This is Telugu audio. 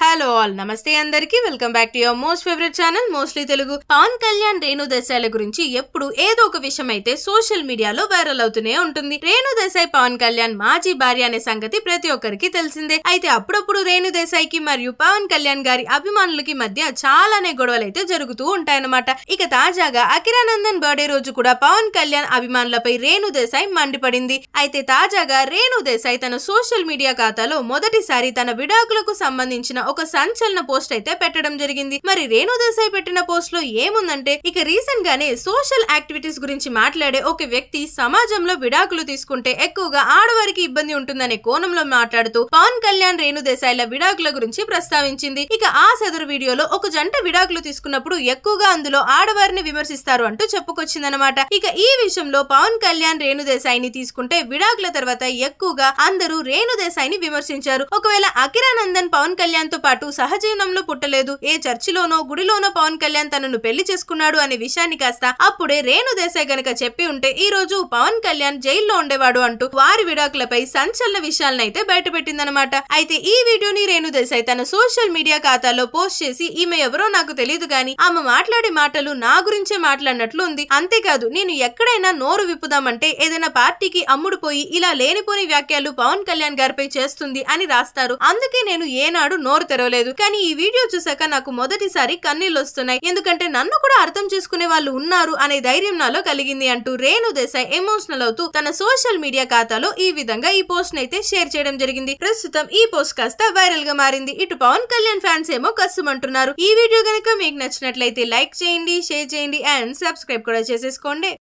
హలో ఆల్ నమస్తే అందరికి welcome back to your most favourite channel mostly Telugu Pawan Kalyan Renu Desai గురించి ఎప్పుడు ఏదో ఒక విషయం అయితే సోషల్ మీడియాలో వైరల్ అవుతూనే ఉంటుంది రేణు దేశాయ్ పవన్ కళ్యాణ్ మాజీ భార్య అనే సంగతి ప్రతి ఒక్కరికి తెలిసిందే అయితే అప్పుడప్పుడు రేణు దేశాయ్ కి మరియు పవన్ కళ్యాణ్ గారి అభిమానులకి మధ్య చాలానే గొడవలు అయితే జరుగుతూ ఉంటాయన్నమాట ఇక తాజాగా అకిరానందన్ బర్త్డే రోజు కూడా పవన్ కళ్యాణ్ అభిమానులపై రేణు దేశాయ్ మండిపడింది అయితే తాజాగా రేణు దేశాయ్ తన సోషల్ మీడియా ఖాతాలో మొదటిసారి తన విడాకులకు సంబంధించిన ఒక సంచలన పోస్ట్ అయితే పెట్టడం జరిగింది మరి రేణు దేశాయ్ పెట్టిన పోస్ట్ లో ఏముందంటే ఇక రీసెంట్ గానే సోషల్ యాక్టివిటీస్ గురించి మాట్లాడే ఒక వ్యక్తి సమాజంలో విడాకులు తీసుకుంటే ఎక్కువగా ఆడవారికి ఇబ్బంది ఉంటుందనే కోణంలో మాట్లాడుతూ పవన్ కళ్యాణ్ రేణు దేశాయ్ల విడాకుల గురించి ప్రస్తావించింది ఇక ఆ సదరు వీడియోలో ఒక జంట విడాకులు తీసుకున్నప్పుడు ఎక్కువగా అందులో ఆడవారిని విమర్శిస్తారు అంటూ చెప్పుకొచ్చిందనమాట ఇక ఈ విషయంలో పవన్ కళ్యాణ్ రేణు దేశాయిని తీసుకుంటే విడాకుల తర్వాత ఎక్కువగా అందరూ రేణు దేశాయిని విమర్శించారు ఒకవేళ అకిరానందన్ పవన్ కళ్యాణ్ తో పాటు సహజీవనంలో పుట్టలేదు ఏ చర్చిలోనో గుడిలోనో పవన్ కళ్యాణ్ తనను పెళ్లి చేసుకున్నాడు అనే విషయాన్ని కాస్త అప్పుడే రేణు దేశాయ్ గనక చెప్పి ఉంటే ఈ రోజు పవన్ కళ్యాణ్ జైల్లో ఉండేవాడు అంటూ వారి విడాకులపై సంచలన విషయాలను అయితే బయటపెట్టిందనమాట అయితే ఈ వీడియోని రేణు దేశాయ్ తన సోషల్ మీడియా ఖాతాలో పోస్ట్ చేసి ఈమె ఎవరో నాకు తెలియదు గాని ఆమె మాట్లాడే మాటలు నా గురించే మాట్లాడినట్లు ఉంది అంతేకాదు నేను ఎక్కడైనా నోరు విప్పుదామంటే ఏదైనా పార్టీకి అమ్ముడు పోయి ఇలా లేనిపోని వ్యాఖ్యలు పవన్ కళ్యాణ్ గారిపై చేస్తుంది అని రాస్తారు అందుకే నేను ఏనాడు నోరు తెరవలేదు కానీ ఈ వీడియో చూసాక నాకు మొదటిసారి కన్నీళ్ళు వస్తున్నాయి ఎందుకంటే నన్ను కూడా అర్థం చేసుకునే వాళ్ళు ఉన్నారు అనే ధైర్యం నాలో కలిగింది అంటూ రేణు దేశాయ్ ఎమోషనల్ అవుతూ తన సోషల్ మీడియా ఖాతాలో ఈ విధంగా ఈ పోస్ట్ అయితే షేర్ చేయడం జరిగింది ప్రస్తుతం ఈ పోస్ట్ కాస్త వైరల్ గా మారింది ఇటు పవన్ కళ్యాణ్ ఫ్యాన్స్ ఏమో కష్టమంటున్నారు ఈ వీడియో గనక మీకు నచ్చినట్లయితే లైక్ చేయండి షేర్ చేయండి అండ్ సబ్స్క్రైబ్ కూడా చేసేసుకోండి